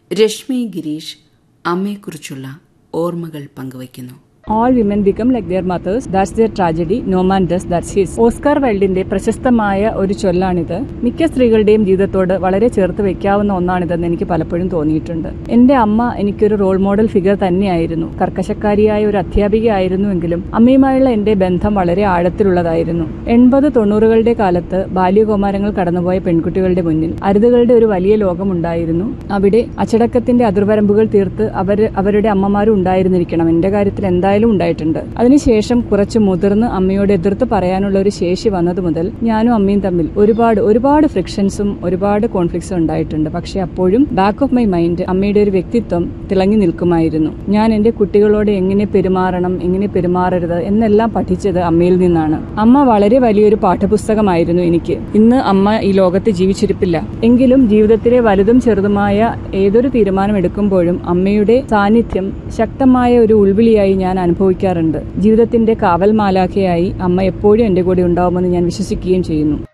രശ്മി ഗിരീഷ് അമ്മയെക്കുറിച്ചുള്ള ഓർമ്മകൾ പങ്കുവയ്ക്കുന്നു all women become like their mothers that's their tragedy no man does that's his Oscar വൈൽഡിന്റെ പ്രശസ്തമായ ഒരു ചൊല്ലാണിത് മിക്ക സ്ത്രീകളുടെയും ജീവിതത്തോട് വളരെ ചേർത്ത് വെക്കാവുന്ന ഒന്നാണിതെന്ന് എനിക്ക് പലപ്പോഴും തോന്നിയിട്ടുണ്ട് എന്റെ അമ്മ എനിക്കൊരു റോൾ മോഡൽ ഫിഗർ തന്നെയായിരുന്നു കർക്കശക്കാരിയായ ഒരു അധ്യാപികയായിരുന്നുവെങ്കിലും അമ്മയുമായുള്ള എന്റെ ബന്ധം വളരെ ആഴത്തിലുള്ളതായിരുന്നു എൺപത് തൊണ്ണൂറുകളുടെ കാലത്ത് ബാല്യകൗമാരങ്ങൾ കടന്നുപോയ പെൺകുട്ടികളുടെ മുന്നിൽ അരുതുകളുടെ ഒരു വലിയ ലോകമുണ്ടായിരുന്നു അവിടെ അച്ചടക്കത്തിന്റെ അതിർവരമ്പുകൾ തീർത്ത് അവർ അവരുടെ അമ്മമാരും ഉണ്ടായിരുന്നിരിക്കണം എന്റെ കാര്യത്തിൽ എന്തായാലും ഉണ്ടായിട്ടുണ്ട് അതിനുശേഷം കുറച്ച് മുതിർന്ന് അമ്മയോട് എതിർത്ത് പറയാനുള്ള ഒരു ശേഷി വന്നത് മുതൽ ഞാനും അമ്മയും തമ്മിൽ ഒരുപാട് ഒരുപാട് ഫ്രിക്ഷൻസും ഒരുപാട് കോൺഫ്ലിക്ട്സും ഉണ്ടായിട്ടുണ്ട് പക്ഷെ അപ്പോഴും ബാക്ക് ഓഫ് മൈ മൈൻഡ് അമ്മയുടെ ഒരു വ്യക്തിത്വം തിളങ്ങി നിൽക്കുമായിരുന്നു ഞാൻ എന്റെ കുട്ടികളോട് എങ്ങനെ പെരുമാറണം എങ്ങനെ പെരുമാറരുത് എന്നെല്ലാം പഠിച്ചത് അമ്മയിൽ നിന്നാണ് അമ്മ വളരെ വലിയൊരു പാഠപുസ്തകമായിരുന്നു എനിക്ക് ഇന്ന് അമ്മ ഈ ലോകത്ത് ജീവിച്ചിരിപ്പില്ല എങ്കിലും ജീവിതത്തിലെ വലുതും ചെറുതുമായ ഏതൊരു തീരുമാനം എടുക്കുമ്പോഴും അമ്മയുടെ സാന്നിധ്യം ശക്തമായ ഒരു ഉൾവിളിയായി ഞാൻ അനുഭവിക്കാറുണ്ട് ജീവിതത്തിന്റെ കാവൽ മാലാഖയായി അമ്മ എപ്പോഴും എന്റെ കൂടെ ഉണ്ടാവുമെന്ന് ഞാൻ വിശ്വസിക്കുകയും ചെയ്യുന്നു